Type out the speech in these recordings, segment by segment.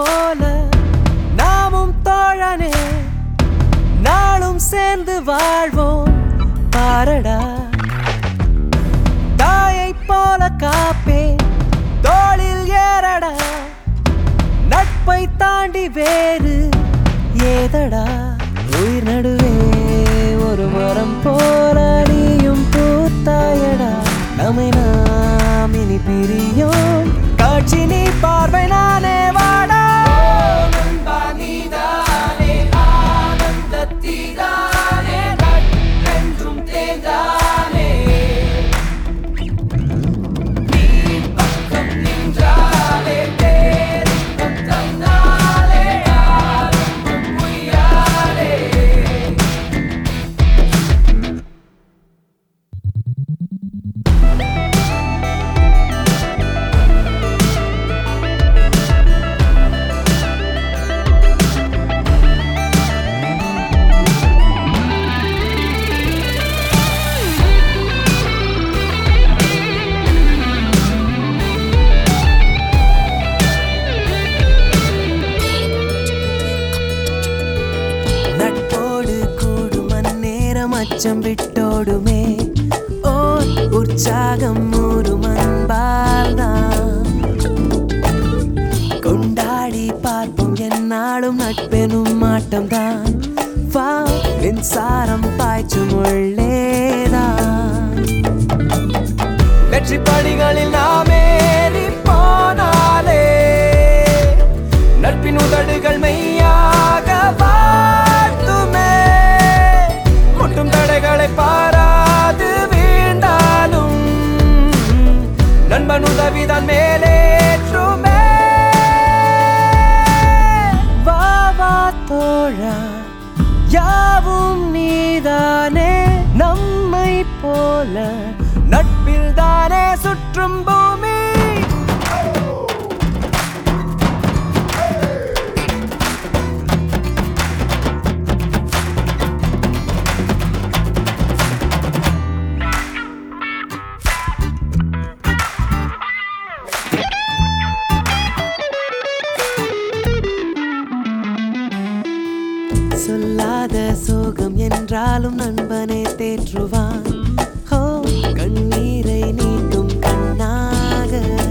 போல நாமும் தோழனே நாளும் சேர்ந்து வாழ்வோம் பாரடா தாயை போல காப்பே தோளில் ஏறடா நட்பை தாண்டி வேறு ஏதடா உயிர் நடுவே ஒரு மரம் போல நீயும் பூத்தாயடா நம்மை நாம் இனி பிரியோம் காட்சி நீ பார்வை நானே வாடா என்றும் தேர்ந்தானே நின்றாலே தேரிக்கும் தந்தாலே ஆரம்பம் உய்யாலே நட்போடு கூடும் அந்நேரம் அச்சம் விட்டோடுமே ஓ உற்சாகம் ஊரும் அன்பால்தான் கொண்டாடி பார்ப்போம் என்னாலும் நட்பெனும் ஆட்டம்தான் வா மின்சாரம் பாய்ச்சும் உள்ளேதான் வெற்றி படிகளில் நாம் ஏறி போனாலே நட்பின் உதடுகள் மெய்யாக வாழ்த்துமே முட்டும் தடைகளை பாராது வீழ்ந்தாலும் நண்பன் உதவிதான் மேலேற்றுமே வா வா தோழா யாவும் நீதானே நம்மை போல நட்பில் தானே சுற்றும் பூமி சொல்லாத சோகம் என்றாலும் நண்பனே தேற்றுவான் ஹோ கண்ணீரை நீட்டும் கண்ணாக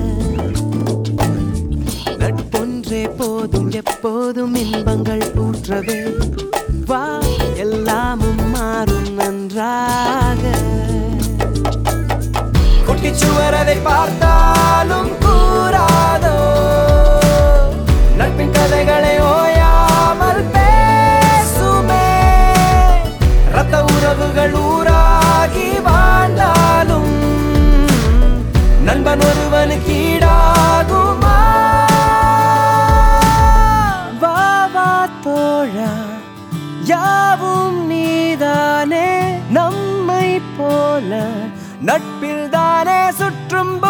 நட்பொன்றே போதும் எப்போதும் இன்பங்கள் ஊற்றவே வா எல்லாமும் மாறும் நன்றாக குட்டிச்சுவர் அதை பார்த்தாலும் கூறாதோ நட்பின் கதைகளை ஓயாமல் பேசுமே ரத்த உறவுகள் ஊராகி வாழ்ந்தாலும் நண்பன் ஒருவனுக்கு ஈடாகுமா வா வா தோழா யாவும் நீதானே நம்மை போல நட்பில் தானே சுற்றும்